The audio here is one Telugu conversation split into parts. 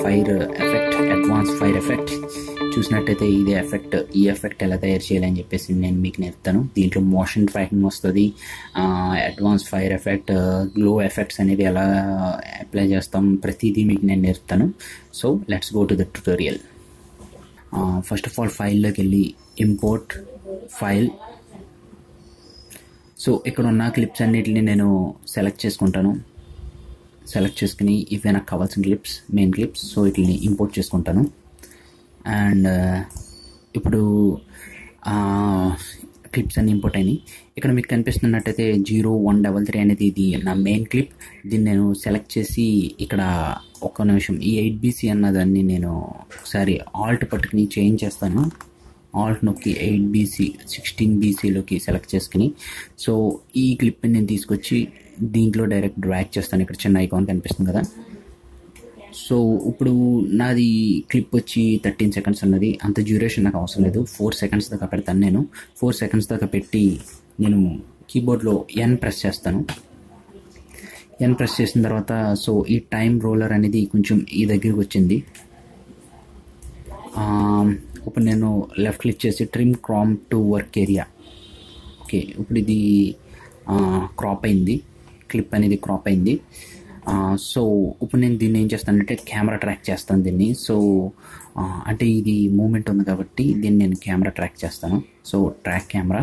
fire effect advance fire effect చూసినట్టయితే ఇదే ఎఫెక్ట్ ఈ ఎఫెక్ట్ ఎలా తయారు చేయాలని చెప్పేసి నేను మీకు నేర్పుతాను దీంట్లో మోషన్ ట్రాకింగ్ వస్తుంది advance fire effect glow effects అనేవి ఎలా అప్లై చేస్తాం ప్రతిదీ మీకు నేను నేర్పుతాను so let's go to the tutorial first of all ఫైల్లోకి వెళ్ళి ఇంపోర్ట్ ఫైల్ సో ఇక్కడ ఉన్న క్లిప్స్ అన్నిటిని నేను సెలెక్ట్ చేసుకుంటాను సెలెక్ట్ చేసుకుని ఇవే నాకు కావాల్సిన క్లిప్స్ మెయిన్ క్లిప్స్ సో వీటిని ఇంపోర్ట్ చేసుకుంటాను అండ్ ఇప్పుడు క్లిప్స్ అన్ని ఇంపోర్ట్ అయినాయి ఇక్కడ మీకు కనిపిస్తున్నట్టయితే జీరో వన్ డబల్ త్రీ అనేది ఇది నా మెయిన్ క్లిప్ దీన్ని నేను సెలెక్ట్ చేసి ఇక్కడ ఒక్క నిమిషం ఈ ఎయిట్ బీసీ అన్నదాన్ని నేను ఒకసారి ఆల్ట్ పట్టుకుని చేంజ్ చేస్తాను ఆల్ట్ నొక్కి ఎయిట్ బీసీ సిక్స్టీన్ బీసీలోకి సెలెక్ట్ చేసుకుని సో ఈ క్లిప్ని నేను తీసుకొచ్చి దీంట్లో డైరెక్ట్ డ్రాక్ చేస్తాను ఇక్కడ చిన్న ఐకాన్ కనిపిస్తుంది కదా సో ఇప్పుడు నాది క్లిప్ వచ్చి థర్టీన్ సెకండ్స్ ఉన్నది అంత డ్యూరేషన్ నాకు అవసరం లేదు ఫోర్ సెకండ్స్ దాకా పెడతాను నేను ఫోర్ సెకండ్స్ దాకా పెట్టి నేను కీబోర్డ్లో ఎన్ ప్రెస్ చేస్తాను ఎన్ ప్రెస్ చేసిన తర్వాత సో ఈ టైం రోలర్ అనేది కొంచెం ఈ దగ్గరికి వచ్చింది ఇప్పుడు నేను లెఫ్ట్ క్లిక్ చేసి ట్రిమ్ క్రామ్ టు వర్క్ ఏరియా ఓకే ఇప్పుడు ఇది క్రాప్ అయింది క్లిప్ అనేది క్రాప్ అయింది సో ఇప్పుడు నేను దీన్ని ఏం చేస్తానంటే కెమెరా ట్రాక్ చేస్తాను దీన్ని సో అంటే ఇది మూమెంట్ ఉంది కాబట్టి దీన్ని నేను కెమెరా ట్రాక్ చేస్తాను సో ట్రాక్ కెమెరా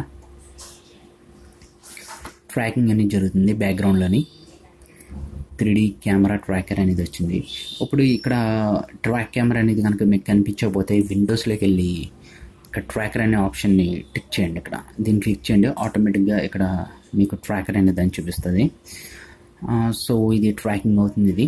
ట్రాకింగ్ అనేది జరుగుతుంది బ్యాక్గ్రౌండ్లోని త్రీ డీ కెమెరా ట్రాకర్ అనేది వచ్చింది ఇప్పుడు ఇక్కడ ట్రాక్ కెమెరా అనేది కనుక మీకు కనిపించకపోతే విండోస్లోకి వెళ్ళి ఇక్కడ ట్రాకర్ అనే ఆప్షన్ని టిక్ చేయండి ఇక్కడ దీన్ని క్లిక్ చేయండి ఆటోమేటిక్గా ఇక్కడ మీకు ట్రాకర్ అనేది అని చూపిస్తుంది సో ఇది ట్రాకింగ్ అవుతుంది ఇది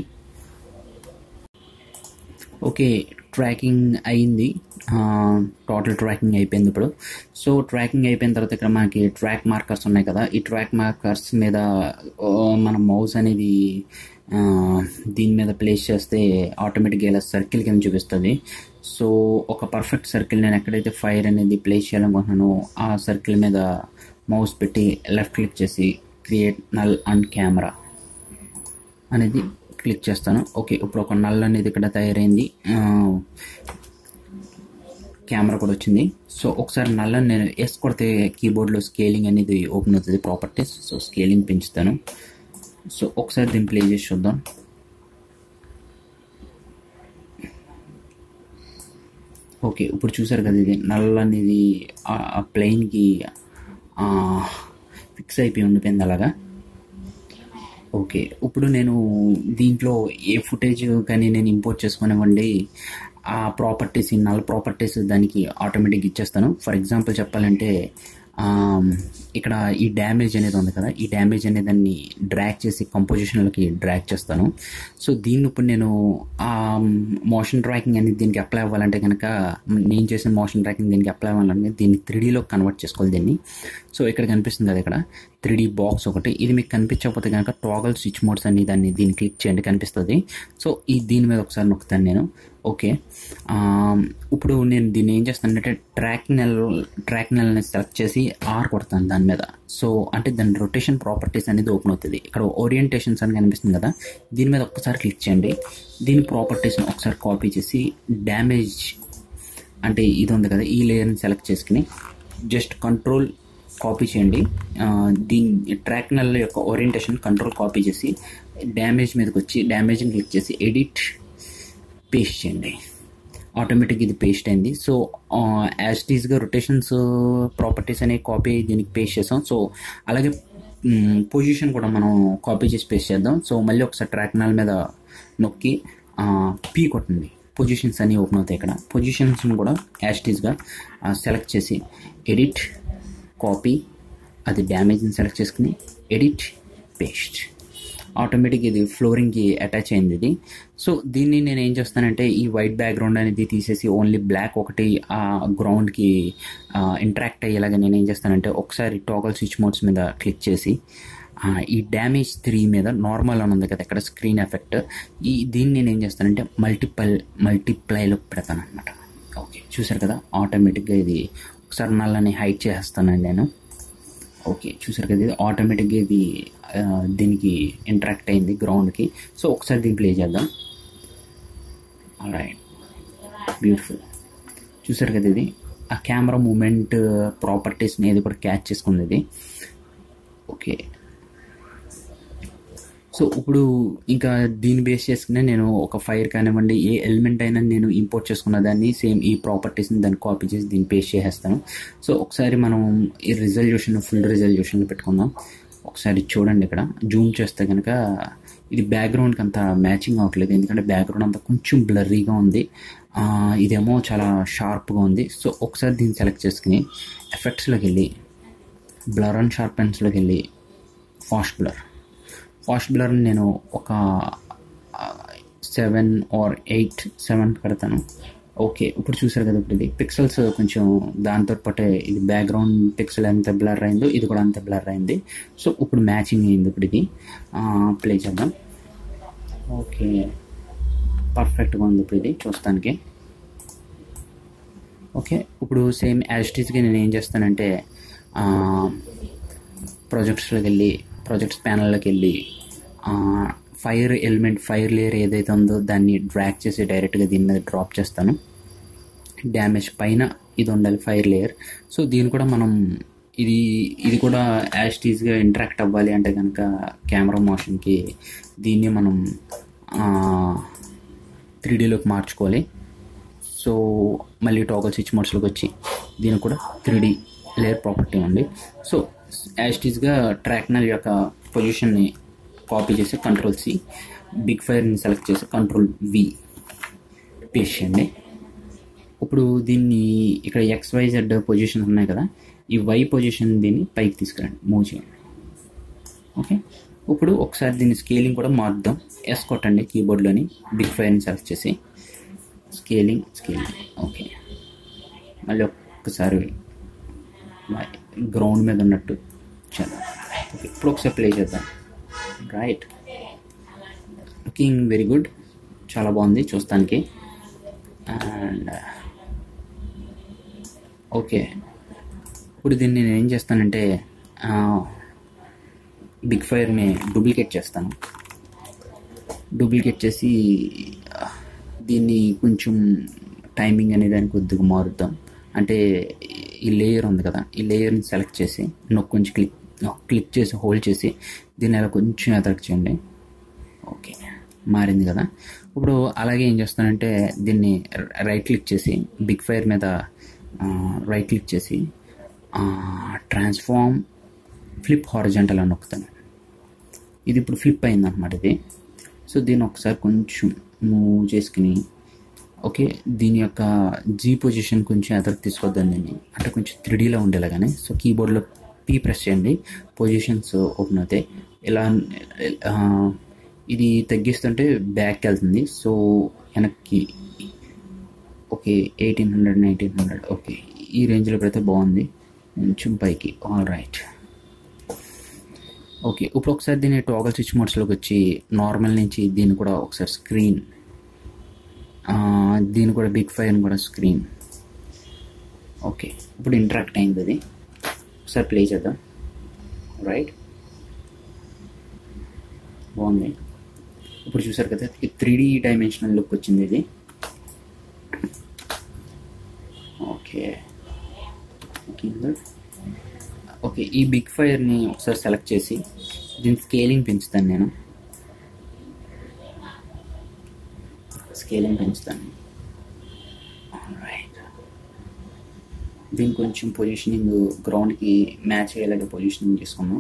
ఓకే ట్రాకింగ్ అయింది టోటల్ ట్రాకింగ్ అయిపోయింది ఇప్పుడు సో ట్రాకింగ్ అయిపోయిన తర్వాత ఇక్కడ మనకి ట్రాక్ మార్కర్స్ ఉన్నాయి కదా ఈ ట్రాక్ మార్కర్స్ మీద మన మౌస్ అనేది దీని మీద ప్లేస్ చేస్తే ఆటోమేటిక్గా ఇలా సర్కిల్ కింద చూపిస్తుంది సో ఒక పర్ఫెక్ట్ సర్కిల్ నేను ఎక్కడైతే ఫైర్ అనేది ప్లేస్ చేయాలనుకుంటున్నానో ఆ సర్కిల్ మీద మౌస్ పెట్టి లెఫ్ట్ క్లిక్ చేసి క్రియేట్ నల్ అండ్ కెమెరా అనేది క్లిక్ చేస్తాను ఓకే ఇప్పుడు ఒక నల్ అనేది ఇక్కడ తయారైంది కెమెరా కూడా వచ్చింది సో ఒకసారి నల్లని నేను ఎస్ కొడితే కీబోర్డ్లో స్కేలింగ్ అనేది ఓపెన్ అవుతుంది ప్రాపర్టీస్ సో స్కేలింగ్ పెంచుతాను సో ఒకసారి దీన్ని ప్లే చేసి చూద్దాం ఓకే ఇప్పుడు చూసారు కదా ఇది నల్ల అనేది ఆ ప్లెయిన్కి ఫిక్స్ అయిపోయి ఉండిపోయింది అలాగా ఓకే ఇప్పుడు నేను దీంట్లో ఏ ఫుటేజ్ కానీ నేను ఇంపోర్ట్ చేసుకునివ్వండి ఆ ప్రాపర్టీస్ ఈ నల్ ప్రాపర్టీస్ దానికి ఆటోమేటిక్గా ఇచ్చేస్తాను ఫర్ ఎగ్జాంపుల్ చెప్పాలంటే ఇక్కడ ఈ డ్యామేజ్ అనేది ఉంది కదా ఈ డ్యామేజ్ అనే దాన్ని డ్రాక్ చేసి కంపోజిషన్లోకి డ్రాక్ చేస్తాను సో దీన్ని ఇప్పుడు నేను మోషన్ ట్రాకింగ్ అనేది దీనికి అప్లై అవ్వాలంటే కనుక నేను చేసిన మోషన్ ట్రాకింగ్ దీనికి అప్లై అవ్వాలంటే దీన్ని త్రీడీలో కన్వర్ట్ చేసుకోవాలి దీన్ని సో ఇక్కడ కనిపిస్తుంది కదా ఇక్కడ త్రీ బాక్స్ ఒకటి ఇది మీకు కనిపించకపోతే కనుక టాగల్ స్విచ్ మోడ్స్ అన్ని దాన్ని దీన్ని క్లిక్ చేయండి కనిపిస్తుంది సో ఈ దీని మీద ఒకసారి నొక్కుతాను నేను ఓకే ఇప్పుడు నేను దీన్ని ఏం చేస్తానంటే ట్రాక్ నెల ట్రాక్ నెలని సెలెక్ట్ చేసి ఆర్ కొడతాను దాని మీద సో అంటే దాని రొటేషన్ ప్రాపర్టీస్ అనేది ఓపెన్ అవుతుంది ఇక్కడ ఓరియంటేషన్స్ అని కనిపిస్తుంది కదా దీని మీద ఒక్కసారి క్లిక్ చేయండి దీని ప్రాపర్టీస్ని ఒకసారి కాపీ చేసి డ్యామేజ్ అంటే ఇది ఉంది కదా ఈ లేయర్ని సెలెక్ట్ చేసుకుని జస్ట్ కంట్రోల్ కాపీ చేయండి దీని ట్రాక్ నెల యొక్క ఓరియంటేషన్ కంట్రోల్ కాపీ చేసి డ్యామేజ్ మీదకి వచ్చి డ్యామేజ్ని క్లిక్ చేసి ఎడిట్ పేస్ట్ చేయండి ఆటోమేటిక్ ఇది పేస్ట్ అయింది సో యాజ్ టీజ్గా రొటేషన్స్ ప్రాపర్టీస్ అనేవి కాపీ దీనికి పేస్ట్ చేసాం సో అలాగే పొజిషన్ కూడా మనం కాపీ చేసి పేస్ట్ చేద్దాం సో మళ్ళీ ఒకసారి ట్రాక్ నెల మీద నొక్కి పీ కొట్టండి పొజిషన్స్ అన్నీ ఓపెన్ అవుతాయి ఇక్కడ పొజిషన్స్ని కూడా యాజ్ టీజ్గా సెలెక్ట్ చేసి ఎడిట్ కాపీ అది డ్యామేజ్ని సెలెక్ట్ చేసుకుని ఎడిట్ పేస్ట్ ఆటోమేటిక్ ఇది ఫ్లోరింగ్కి అటాచ్ అయింది ఇది సో దీన్ని నేను ఏం చేస్తానంటే ఈ వైట్ బ్యాక్గ్రౌండ్ అనేది తీసేసి ఓన్లీ బ్లాక్ ఒకటి ఆ గ్రౌండ్కి ఇంటరాక్ట్ అయ్యేలాగా నేను ఏం చేస్తానంటే ఒకసారి టోగల్ స్విచ్ మోడ్స్ మీద క్లిక్ చేసి ఈ డ్యామేజ్ త్రీ మీద నార్మల్ అని ఉంది కదా ఇక్కడ స్క్రీన్ ఎఫెక్ట్ ఈ దీన్ని నేను ఏం చేస్తానంటే మల్టిపల్ మల్టిప్లైలో పెడతాను అనమాట ఓకే చూసారు కదా ఆటోమేటిక్గా ఇది ఒకసారి నల్లని హైట్ చేస్తానండి నేను ఓకే చూసారు కదా ఇది ఆటోమేటిక్గా ఇది దీనికి ఇంటరాక్ట్ అయింది గ్రౌండ్కి సో ఒకసారి దీన్ని ప్లే చేద్దాం రైట్ బ్యూటిఫుల్ చూసారు కదా ఇది ఆ కెమెరా మూమెంట్ ప్రాపర్టీస్ని ఏది కూడా క్యాచ్ చేసుకుంది ఇది ఓకే సో ఇప్పుడు ఇంకా దీన్ని బేస్ చేసుకునే నేను ఒక ఫైర్ కానివ్వండి ఏ ఎలిమెంట్ అయినా నేను ఇంపోర్ట్ చేసుకున్న దాన్ని సేమ్ ఈ ప్రాపర్టీస్ని దాన్ని కాపీ చేసి దీన్ని పేస్ట్ చేసేస్తాను సో ఒకసారి మనం ఈ రిజల్యూషన్ ఫుల్ రిజల్యూషన్ పెట్టుకుందాం ఒకసారి చూడండి ఇక్కడ జూమ్ చేస్తే కనుక ఇది బ్యాక్గ్రౌండ్కి అంత మ్యాచింగ్ అవ్వట్లేదు ఎందుకంటే బ్యాక్గ్రౌండ్ అంతా కొంచెం బ్లర్రీగా ఉంది ఆ, ఇదేమో చాలా షార్ప్గా ఉంది సో ఒకసారి దీన్ని సెలెక్ట్ చేసుకుని ఎఫెక్ట్స్లోకి వెళ్ళి బ్లర్ అండ్ షార్పెన్స్లోకి వెళ్ళి ఫాస్ట్ బ్లర్ ఫాస్ట్ బ్లర్ నేను ఒక సెవెన్ ఆర్ ఎయిట్ సెవెన్ పెడతాను ఓకే ఇప్పుడు చూసారు కదా ఇప్పుడు ఇది పిక్సెల్స్ కొంచెం దాంతో పాటే ఇది బ్యాక్గ్రౌండ్ పిక్సెల్ ఎంత బ్లర్ అయిందో ఇది కూడా అంత బ్లర్ అయింది సో ఇప్పుడు మ్యాచింగ్ అయింది ఇప్పుడు ఇది ప్లే చేద్దాం ఓకే పర్ఫెక్ట్గా ఉంది ఇప్పుడు ఇది చూస్తానికి ఓకే ఇప్పుడు సేమ్ యాజిటీస్గా నేను ఏం చేస్తానంటే ప్రాజెక్ట్స్లోకి వెళ్ళి ప్రాజెక్ట్స్ ప్యానల్లోకి వెళ్ళి ఫైర్ ఎలిమెంట్ ఫైర్ లేయర్ ఏదైతే ఉందో దాన్ని డ్రాక్ చేసి డైరెక్ట్గా దీని మీద డ్రాప్ చేస్తాను డ్యామేజ్ పైన ఇది ఉండాలి ఫైర్ లేయర్ సో దీన్ని కూడా మనం ఇది ఇది కూడా యాస్టీస్గా ఇంటరాక్ట్ అవ్వాలి అంటే కనుక కెమెరా మోషన్కి దీన్ని మనం త్రీ డీలోకి మార్చుకోవాలి సో మళ్ళీ టాగల్ స్విచ్ మోడ్స్లోకి వచ్చి దీనికి కూడా త్రీ డీ లేయర్ ప్రాపర్టీ ఉంది సో యాస్టీస్గా ట్రాక్నల్ యొక్క పొజిషన్ని కాపీ చేసి కంట్రోల్ సి బిగ్ ఫైర్ని సెలెక్ట్ చేసి కంట్రోల్ వి పేస్ట్ చేయండి ఇప్పుడు దీన్ని ఇక్కడ ఎక్స్ వై జెడ్ పొజిషన్స్ ఉన్నాయి కదా ఈ వై పొజిషన్ దీన్ని పైకి తీసుకురండి మూవ్ చేయండి ఓకే ఇప్పుడు ఒకసారి దీన్ని స్కేలింగ్ కూడా మార్చుదాం ఎస్ కొట్టండి కీబోర్డ్లోని బిగ్ ఫైర్ని సెలెక్ట్ చేసి స్కేలింగ్ స్కేలింగ్ ఓకే మళ్ళీ ఒక్కసారి గ్రౌండ్ మీద ఉన్నట్టు చేద్దాం ఓకే ఇప్పుడు ఒకసారి ప్లే చేద్దాం రైట్ లుకింగ్ వెరీ గుడ్ చాలా బాగుంది చూస్తానికి అండ్ ఓకే ఇప్పుడు దీన్ని నేను ఏం చేస్తానంటే బిగ్ ఫైర్ని డూప్లికేట్ చేస్తాను డూప్లికేట్ చేసి ఆ, దీన్ని కొంచెం టైమింగ్ అనే దానికి కొద్దిగా మారుద్దాం అంటే ఈ లేయర్ ఉంది కదా ఈ లేయర్ని సెలెక్ట్ చేసి నొక్కి కొంచెం క్లిక్ క్లిక్ చేసి హోల్డ్ చేసి దీన్ని అలా కొంచెం ఎదరకు చేయండి ఓకే మారింది కదా ఇప్పుడు అలాగే ఏం చేస్తానంటే దీన్ని రైట్ క్లిక్ చేసి బిగ్ ఫైర్ మీద రైట్ క్లిక్ చేసి ట్రాన్స్ఫార్మ్ ఫ్లిప్ హారిజెంటల్ అని నొక్కుతాను ఇది ఇప్పుడు ఫ్లిప్ అయింది అనమాట ఇది సో దీన్ని ఒకసారి కొంచెం మూవ్ చేసుకుని ఓకే దీని యొక్క జీ పొజిషన్ కొంచెం ఎదరికి తీసుకొద్దాం దీన్ని అంటే కొంచెం త్రీడీలో ఉండేలాగానే సో కీబోర్డ్లో పీ ప్రెస్ చేయండి పొజిషన్స్ ఓపెన్ అవుతాయి ఇలా ఆ, ఇది తగ్గిస్తుంటే బ్యాక్ వెళ్తుంది సో వెనక్కి okay eighteen hundred nineteen hundred okay ఈ రేంజ్లో పెడితే బాగుంది కొంచెం పైకి ఆల్ రైట్ ఓకే ఇప్పుడు ఒకసారి దీన్ని టోగల్ స్విచ్ మోడ్స్లోకి వచ్చి నార్మల్ నుంచి దీన్ని కూడా ఒకసారి స్క్రీన్ దీన్ని కూడా బిగ్ ఫైర్ కూడా స్క్రీన్ ఓకే ఇప్పుడు ఇంటరాక్ట్ అయింది అది ఒకసారి ప్లే చేద్దాం రైట్ బాగుంది ఇప్పుడు చూసారు కదా ఈ త్రీ డీ డైమెన్షనల్ లుక్ వచ్చింది ఇది ఓకే కింద ఓకే ఈ బిగ్ ఫైర్ని ఒకసారి సెలెక్ట్ చేసి దీని స్కేలింగ్ పెంచుతాను నేను స్కేలింగ్ పెంచుతాను రైట్ దీని కొంచెం పొజిషనింగ్ గ్రౌండ్కి మ్యాచ్ అయ్యేలాగా పొజిషనింగ్ చేసుకున్నాం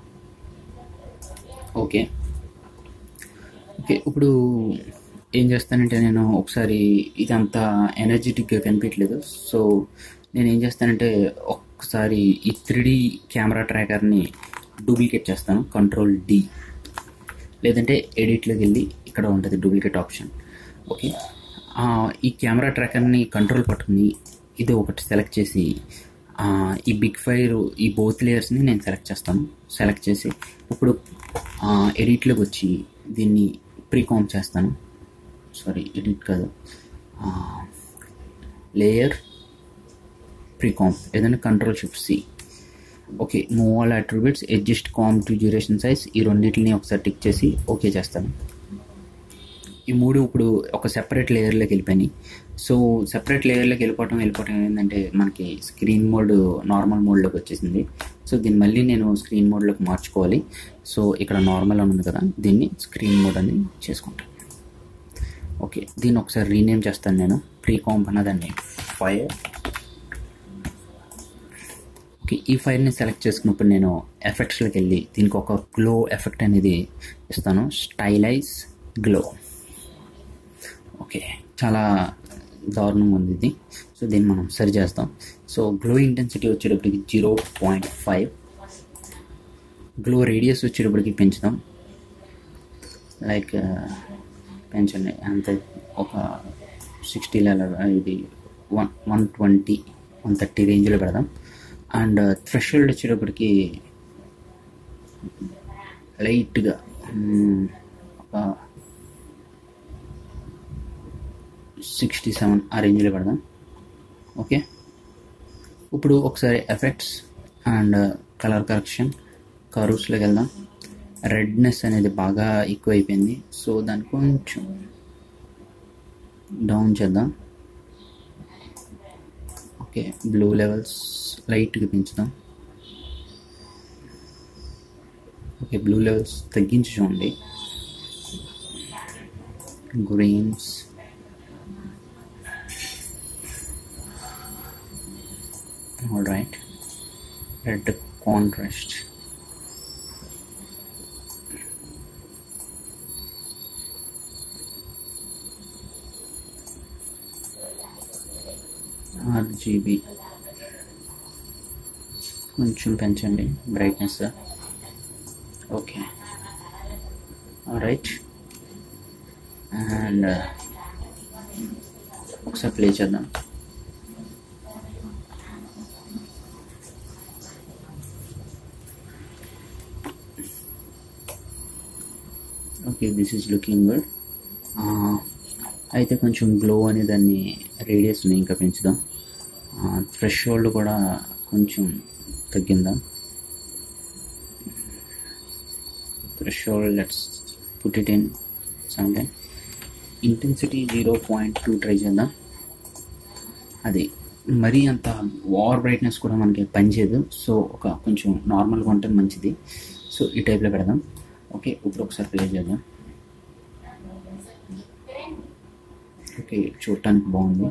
ఓకే ఓకే ఇప్పుడు ఏం చేస్తానంటే నేను ఒకసారి ఇదంతా ఎనర్జెటిక్గా కనిపించలేదు సో నేను ఏం చేస్తానంటే ఒక్కసారి ఈ త్రీ కెమెరా ట్రాకర్ని డూప్లికేట్ చేస్తాను కంట్రోల్ డి లేదంటే ఎడిట్లోకి వెళ్ళి ఇక్కడ ఉంటుంది డూప్లికేట్ ఆప్షన్ ఓకే ఆ, ఈ కెమెరా ట్రాకర్ని కంట్రోల్ పట్టుకుని ఇది ఒకటి సెలెక్ట్ చేసి ఆ, ఈ బిగ్ ఫైర్ ఈ బోత్ లేయర్స్ని నేను సెలెక్ట్ చేస్తాను సెలెక్ట్ చేసి ఇప్పుడు ఎడిట్లోకి వచ్చి దీన్ని ప్రీకామ్ చేస్తాను సారీ ఎడిట్ కాదు లేయర్ ప్రీకామ్ లేదంటే control shift C okay move all attributes adjust comp to duration size ఈ రెండింటిని ఒకసారి టిక్ చేసి ఓకే చేస్తాను ఈ మూడు ఇప్పుడు ఒక సెపరేట్ లేయర్లోకి వెళ్ళిపోయినాయి సో సెపరేట్ లేయర్లోకి వెళ్ళిపోవటం వెళ్ళిపోవటం ఏంటంటే మనకి స్క్రీన్ మోడ్ నార్మల్ మోడ్లోకి వచ్చేసింది సో దీన్ని మళ్ళీ నేను స్క్రీన్ మోడ్లోకి మార్చుకోవాలి సో ఇక్కడ నార్మల్ అని ఉంది కదా దీన్ని స్క్రీన్ మోడ్ అని చేసుకుంటాను ఓకే దీన్ని ఒకసారి రీనేమ్ చేస్తాను నేను ప్రీ కాంప్ అన్నదాన్ని ఫైర్ ఓకే ఈ ఫైర్ని సెలెక్ట్ చేసుకున్నప్పుడు నేను ఎఫెక్ట్స్లోకి వెళ్ళి దీనికి ఒక గ్లో ఎఫెక్ట్ అనేది ఇస్తాను స్టైలైజ్ గ్లో ఓకే చాలా దారుణంగా ఉంది ఇది సో దీన్ని మనం సరి చేస్తాం సో గ్లో ఇంటెన్సిటీ వచ్చేటప్పటికి zero point five glow radius వచ్చేటప్పటికి పెంచుదాం లైక్ పెంచండి అంతే ఒక సిక్స్టీ ఇది one one twenty one thirty రేంజ్లో పెడదాం అండ్ థ్రెషోల్డ్ వచ్చేటప్పటికి లైట్గా ఒక సిక్స్టీ సెవెన్ ఆ రేంజ్లో పెడదాం ఓకే ఇప్పుడు ఒకసారి ఎఫెక్ట్స్ అండ్ కలర్ కరెక్షన్ కర్వ్స్లోకి వెళ్దాం రెడ్నెస్ అనేది బాగా ఎక్కువ అయిపోయింది సో దాన్ని కొంచెం డౌన్ చేద్దాం ఓకే బ్లూ లెవెల్స్ లైట్గా పెంచుదాం ఓకే బ్లూ లెవెల్స్ తగ్గించి చూడండి greens all right red contrast RGB కొంచెం పెంచండి బ్రైట్నెస్ ఓకే రైట్ అండ్ ఒకసారి ప్లే చేద్దాం okay this is looking good అయితే కొంచెం గ్లో అనే దాన్ని రేడియస్ని ఇంకా పెంచుదాం ఫ్రెష్ హోల్డ్ కూడా కొంచెం తగ్గిందా threshold let's put it in seventeen intensity zero point two try చేద్దాం అది మరీ అంత ఓవర్ బ్రైట్నెస్ కూడా మనకి పనిచేయదు సో ఒక కొంచెం నార్మల్గా ఉంటే మంచిది సో ఈ టైప్లో పెడదాం ఓకే ఇప్పుడు ఒకసారి ప్లే చేద్దాం ఓకే చూడటానికి బాగుంది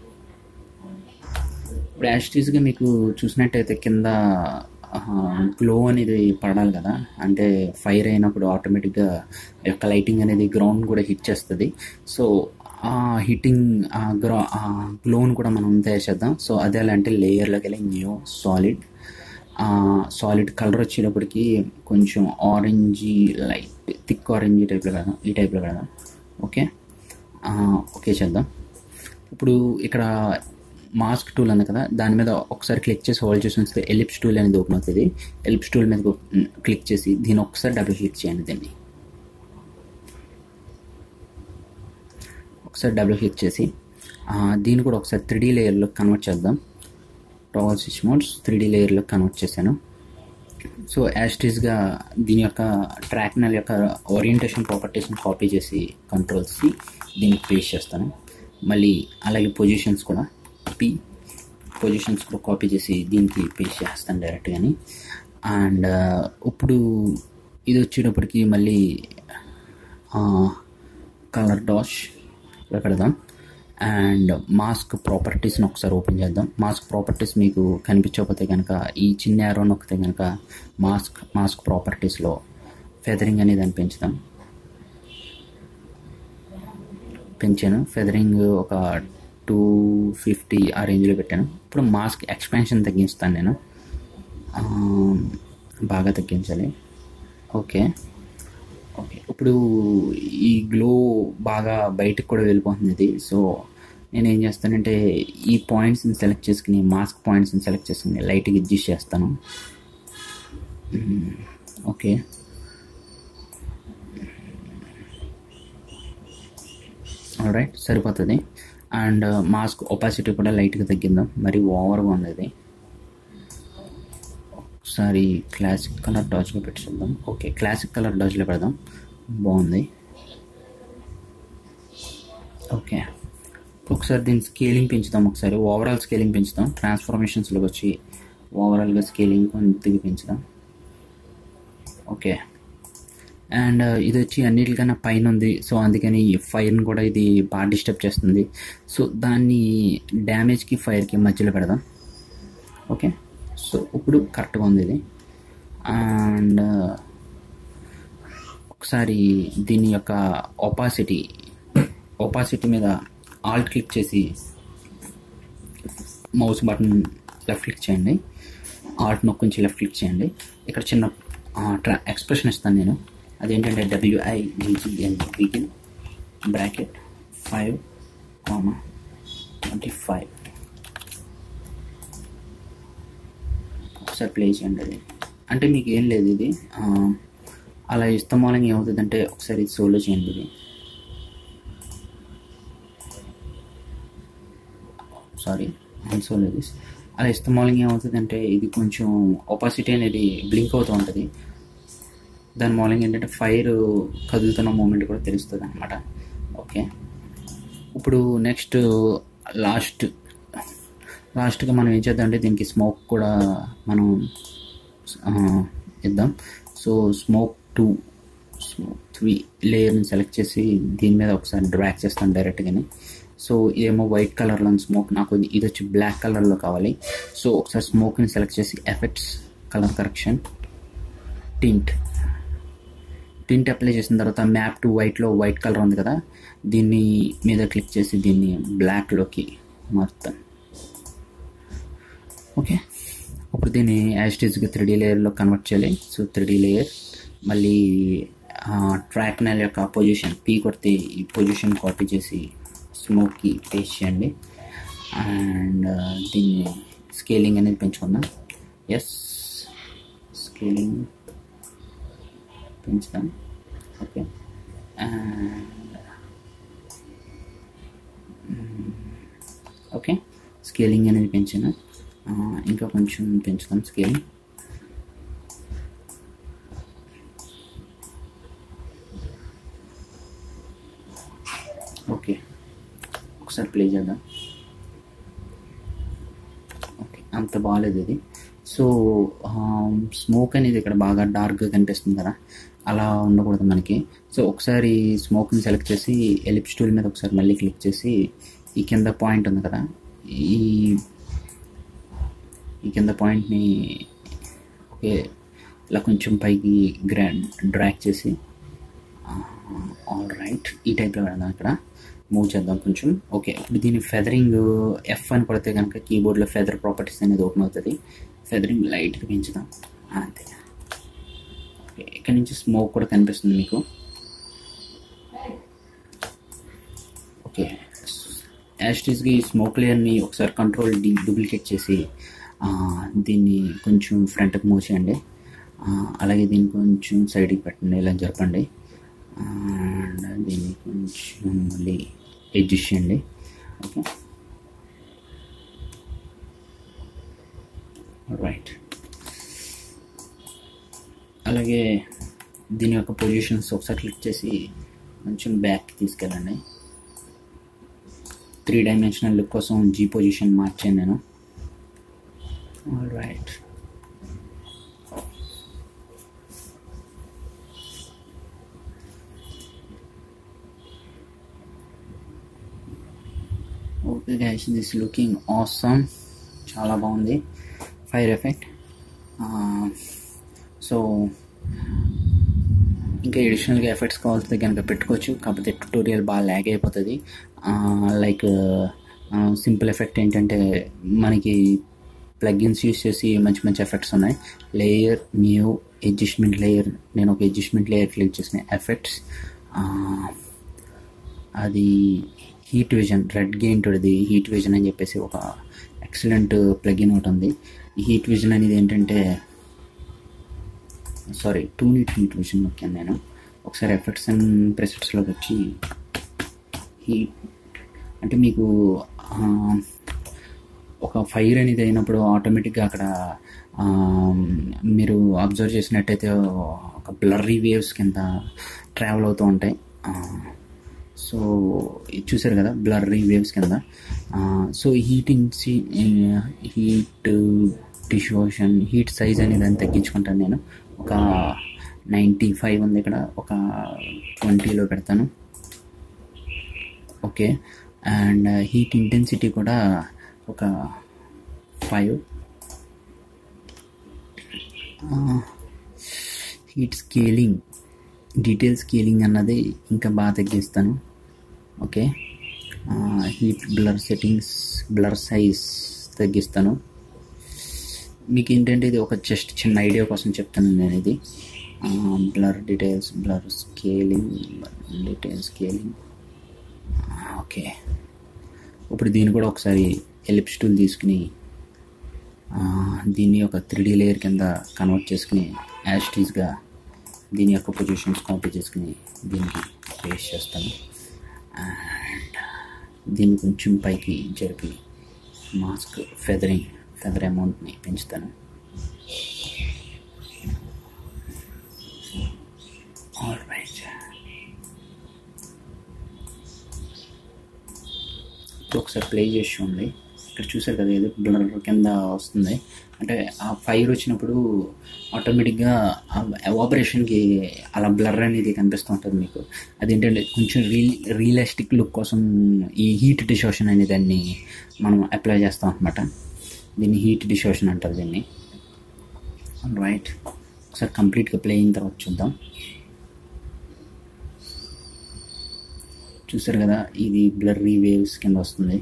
ఇప్పుడు యాస్టీస్గా మీకు చూసినట్టయితే కింద గ్లో అనేది పడాలి కదా అంటే ఫైర్ అయినప్పుడు ఆటోమేటిక్గా యొక్క లైటింగ్ అనేది గ్రౌండ్ కూడా హిట్ చేస్తుంది సో ఆ హిట్టింగ్ ఆ గ్రౌ ఆ గ్లోని కూడా మనం తయారు చేద్దాం సో అదే ఎలా అంటే లేయర్లోకి వెళ్ళి న్యూ సాలిడ్ సాలిడ్ కలర్ వచ్చేటప్పటికి కొంచెం ఆరెంజీ లైట్ థిక్ ఆరెంజీ టైప్లో పెడదాం ఈ టైప్లో పెడదాం ఓకే ఓకే చేద్దాం ఇప్పుడు ఇక్కడ మాస్క్ టూల్ ఉంది కదా దాని మీద ఒకసారి క్లిక్ చేసి హోల్డ్ చేసి ఉంచితే ఎలిప్స్ టూల్ అనేది ఓపెన్ అవుతుంది ఎలిప్స్ టూల్ మీద క్లిక్ చేసి దీన్ని ఒకసారి డబుల్ క్లిక్ చేయండి దీన్ని ఒకసారి డబుల్ క్లిక్ చేసి దీన్ని కూడా ఒకసారి త్రీ లేయర్లో కన్వర్ట్ చేద్దాం toggle switch modes three D లేయర్లో కన్వర్ట్ చేశాను సో యాస్టీస్గా దీని యొక్క ట్రాక్నల్ యొక్క ఓరియంటేషన్ ప్రాపర్టీస్ని కాపీ చేసి కంట్రోల్ సి దీనికి పేస్ట్ చేస్తాను మళ్ళీ అలాగే పొజిషన్స్ కూడా పి పొజిషన్స్ కూడా కాపీ చేసి దీనికి పేస్ట్ చేస్తాను డైరెక్ట్గాని అండ్ ఇప్పుడు ఇది వచ్చేటప్పటికి మళ్ళీ కలర్ డాష్ పెడదాం అండ్ మాస్క్ ప్రాపర్టీస్ని ఒకసారి ఓపెన్ చేద్దాం మాస్క్ ప్రాపర్టీస్ మీకు కనిపించకపోతే కనుక ఈ చిన్న యారో నొక్కితే కనుక మాస్క్ మాస్క్ ప్రాపర్టీస్లో ఫెదరింగ్ అనేది అని పెంచుదాం పెంచాను ఫెదరింగ్ ఒక టూ ఫిఫ్టీ ఆ రేంజ్లో పెట్టాను ఇప్పుడు మాస్క్ ఎక్స్పాన్షన్ తగ్గిస్తాను నేను బాగా తగ్గించాలి ఓకే ఓకే ఇప్పుడు ఈ గ్లో బాగా బయటకు కూడా వెళ్ళిపోతుంది ఇది సో నేను ఏం చేస్తానంటే ఈ పాయింట్స్ని సెలెక్ట్ చేసుకుని మాస్క్ పాయింట్స్ని సెలెక్ట్ చేసుకుని లైట్గా అడ్జస్ట్ చేస్తాను ఓకే రైట్ సరిపోతుంది అండ్ మాస్క్ ఒపాసిటీ కూడా లైట్గా తగ్గిందాం మరి ఓవర్గా ఉంది ఇది ఒకసారి క్లాసిక్ కలర్ డాజ్లో పెట్టి చూద్దాం ఓకే క్లాసిక్ కలర్ డాజ్లో పెడదాం బాగుంది ఓకే ఒకసారి దీని స్కేలింగ్ పెంచుదాం ఒకసారి ఓవరాల్ స్కేలింగ్ పెంచుదాం ట్రాన్స్ఫర్మేషన్స్లోకి వచ్చి ఓవరాల్గా స్కేలింగ్ కొద్దిగా పెంచుదాం ఓకే అండ్ ఇది వచ్చి అన్నిటికన్నా పైన ఉంది సో అందుకని ఫైర్ని కూడా ఇది బాగా డిస్టర్బ్ చేస్తుంది సో దాన్ని డ్యామేజ్కి ఫైర్కి మధ్యలో పెడదాం ఓకే సో ఇప్పుడు కరెక్ట్గా ఉంది ఇది అండ్ ఒకసారి దీని యొక్క ఒపాసిటీ ఒపాసిటీ మీద ఆల్ట్ క్లిక్ చేసి మౌస్ బటన్ లెఫ్ట్ క్లిక్ చేయండి ఆల్ట్ నొక్కించి లెఫ్ట్ క్లిక్ చేయండి ఇక్కడ చిన్న ట్రా ఎక్స్ప్రెషన్ ఇస్తాను నేను అదేంటంటే W I G G N begin bracket five comma twenty five ఒకసారి ప్లే చేయండి అది అంటే మీకు ఏం లేదు ఇది ఆ, అలా ఇష్టం మూలంగా ఏమవుతుందంటే ఒకసారి సోలో చేయండి ఇది సారీ అన్సోలో దిస్ అలా ఇష్టం మూలంగా ఏమవుతుందంటే ఇది కొంచెం ఒపాసిటీ అనేది బ్లింక్ అవుతూ ఉంటుంది దాని మూలంగా ఏంటంటే ఫైర్ కదులుతున్న మూమెంట్ కూడా తెలుస్తుంది అనమాట ఓకే ఇప్పుడు నెక్స్ట్ లాస్ట్ లాస్ట్గా మనం ఏం చేద్దాం అంటే దీనికి స్మోక్ కూడా మనం ఆ, ఇద్దాం so smoke two smoke three లేయర్ని సెలెక్ట్ చేసి దీని మీద ఒకసారి డ్రాక్ చేస్తాను డైరెక్ట్గానే సో ఇదేమో వైట్ కలర్లో స్మోక్ నాకు ఇది- ఇది వచ్చి బ్లాక్ కలర్లో కావాలి సో ఒకసారి స్మోక్ని సెలెక్ట్ చేసి effects colour correction tint tint apply చేసిన తర్వాత మ్యాప్ టు వైట్లో వైట్ కలర్ ఉంది కదా దీన్ని మీద క్లిక్ చేసి దీన్ని బ్లాక్లోకి మారుతాం ఓకే ఇప్పుడు దీన్ని యాస్టీస్గా త్రీ డీ లేయర్లో కన్వర్ట్ చేయాలి సో త్రీ డీ లేయర్ మళ్ళీ ట్రాక్ నెల యొక్క పొజిషన్ పీ కొడితే ఈ పొజిషన్ కాపీ చేసి స్మోక్కి పేస్ట్ చేయండి అండ్ దీన్ని స్కేలింగ్ అనేది పెంచుకుందాం ఎస్ స్కేలింగ్ పెంచుదాం ఓకే అండ్ ఓకే స్కేలింగ్ అనేది పెంచాను ఆ, ఇంకా కొంచెం పెంచుదాం స్కేలింగ్ ఓకే ఒకసారి ప్లే చేద్దాం ఓకే అంత బాగాలేదు ఇది సో స్మోక్ అనేది ఇక్కడ బాగా డార్క్గా కనిపిస్తుంది కదా అలా ఉండకూడదు మనకి సో ఒకసారి స్మోక్ని సెలెక్ట్ చేసి ఎలిప్స్ టూల్ మీద ఒకసారి మళ్ళీ క్లిక్ చేసి ఈ కింద పాయింట్ ఉంది కదా ఈ ఈ కింద పాయింట్ని ఓకే ఇలా కొంచెం పైకి గ్రా డ్రాక్ చేసి ఆల్ రైట్ ఈ టైప్లో పెడదాం ఇక్కడ మూవ్ చేద్దాం కొంచెం ఓకే ఇప్పుడు దీని ఫెదరింగ్ ఎఫ్ అని కొడితే కనుక కీబోర్డ్లో ఫెదర్ ప్రాపర్టీస్ అనేది ఓపెన్ అవుతుంది ఫెదరింగ్ లైట్గా పెంచుదాం అంతే ఓకే ఇక్కడ నుంచి స్మోక్ కూడా కనిపిస్తుంది మీకు ఓకే యాస్టీస్కి స్మోక్ లేయర్ని ఒకసారి కంట్రోల్ డి డూప్లికేట్ చేసి ఆ, దీన్ని కొంచెం ఫ్రంట్కి మూవ్ చేయండి ఆ, అలాగే దీన్ని కొంచెం సైడ్కి పెట్టండి ఇలా జరపండి అండ్ దీన్ని కొంచెం మళ్ళీ అడ్జస్ట్ చేయండి ఓకే రైట్ అలాగే దీని యొక్క పొజిషన్స్ ఒకసారి క్లిక్ చేసి కొంచెం బ్యాక్ తీసుకెళ్ళండి త్రీ డైమెన్షనల్ లుక్ కోసం జీ పొజిషన్ మార్చాను నేను all right okay guys this looking awesome చాలా బాగుంది ఫైర్ ఎఫెక్ట్ సో ఇంకా ఎడిషనల్గా ఎఫెక్ట్స్ కావాల్సి కనుక పెట్టుకోవచ్చు కాకపోతే ట్యూటోరియల్ బాగా ల్యాగ్ అయిపోతుంది లైక్ సింపుల్ ఎఫెక్ట్ ఏంటంటే మనకి ప్లగ్ఇన్స్ యూస్ చేసి మంచి మంచి ఎఫెక్ట్స్ ఉన్నాయి లేయర్ న్యూ అడ్జస్ట్మెంట్ లేయర్ నేను ఒక అడ్జస్ట్మెంట్ లేయర్ క్లిక్ చేసిన ఎఫెక్ట్స్ అది హీట్ విజన్ రెడ్ గెయింటది హీట్ విజన్ అని చెప్పేసి ఒక ఎక్సలెంట్ ప్లగిన్ ఒకటి ఉంది ఈ హీట్ విజన్ అనేది ఏంటంటే sorry to neat heat vision నొక్కాను నేను ఒకసారి ఎఫెక్ట్స్ అండ్ ప్రెసెట్స్లోకి వచ్చి హీట్ అంటే మీకు ఆ, ఒక ఫైర్ అనేది అయినప్పుడు ఆటోమేటిక్గా అక్కడ ఆ, మీరు అబ్జర్వ్ చేసినట్టయితే ఒక బ్లర్రీ వేవ్స్ కింద ట్రావెల్ అవుతూ ఉంటాయి సో ఇది చూసారు కదా బ్లర్రీ వేవ్స్ కింద సో హీట్ ఇన్సి హీట్ డిషోషన్ హీట్ సైజ్ అనేది అని తగ్గించుకుంటాను నేను ఒక నైంటీ ఫైవ్ ఉంది ఇక్కడ ఒక ట్వంటీలో పెడతాను ఓకే అండ్ హీట్ ఇంటెన్సిటీ కూడా ఒక five heat scaling detail scaling అన్నది ఇంకా బాగా తగ్గిస్తాను okay heat blur settings blur size తగ్గిస్తాను మీకు ఏంటంటే ఇది ఒక జస్ట్ చిన్న ఐడియా కోసం చెప్తాను నేను ఇది blur details blur scaling detail scaling okay ఇప్పుడు దీన్ని కూడా ఒకసారి ఎలిప్స్ టూల్ తీసుకుని దీన్ని ఒక త్రీ లేయర్ కింద కన్వర్ట్ చేసుకుని యాస్టీస్గా దీని యొక్క పొజిషన్స్ కాపీ చేసుకుని దీనికి పేస్ట్ చేస్తాను అండ్ దీన్ని కొంచెం పైకి జరిపి మాస్క్ ఫెదరింగ్ ఫెదర్ అమౌంట్ని పెంచుతాను ఆల్ రైట్ ఇప్పుడు ఒకసారి ప్లే చేసి చూడండి ఇక్కడ చూసారు కదా ఏదో బ్లర్ కింద వస్తుంది అంటే ఆ ఫైర్ వచ్చినప్పుడు ఆటోమేటిక్గా ఆపరేషన్కి అలా బ్లర్ అనేది కనిపిస్తూ ఉంటుంది మీకు అదేంటంటే కొంచెం రియల్ రియలిస్టిక్ లుక్ కోసం ఈ హీట్ డిషోషన్ అనే దాన్ని మనం అప్లై చేస్తాం అనమాట దీన్ని హీట్ డిషోషన్ అంటారు దీన్ని రైట్ ఒకసారి కంప్లీట్గా ప్లే అయిన తర్వాత చూద్దాం చూసారు కదా ఇది బ్లర్రీ వేవ్స్ కింద వస్తుంది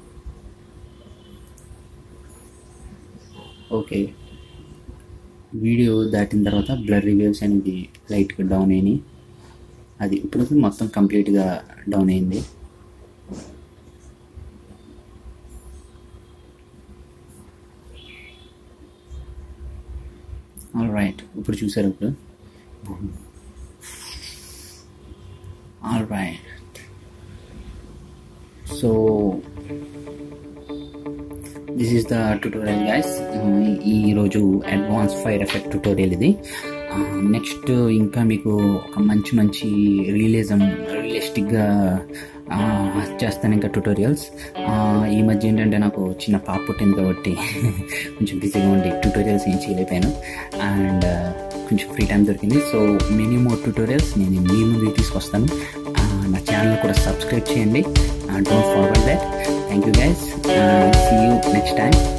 ఓకే వీడియో దాటిన తర్వాత బ్లర్రీ వేవ్స్ అనేది లైట్గా డౌన్ అయినాయి అది ఇప్పుడు మొత్తం కంప్లీట్గా డౌన్ అయింది ఆల్ రైట్ ఇప్పుడు చూసారు ఇప్పుడు all right so this is the tutorial guys ఈరోజు అడ్వాన్స్ ఫైర్ ఎఫెక్ట్ ట్యూటోరియల్ ఇది నెక్స్ట్ ఇంకా మీకు ఒక మంచి మంచి రియలిజం రియలిస్టిక్గా చేస్తాను ఇంకా ట్యూటోరియల్స్ ఈ మధ్య ఏంటంటే నాకు చిన్న పాప పుట్టింది కాబట్టి కొంచెం బిజీగా ఉండి ట్యూటోరియల్స్ ఏం చేయలేకపోయాను అండ్ కొంచెం ఫ్రీ టైం దొరికింది సో మెనీ మోర్ ట్యూటోరియల్స్ నేను మీ ముందుకు తీసుకొస్తాను నా ఛానల్ కూడా సబ్స్క్రైబ్ చేయండి don't forward that thank you guys see you next time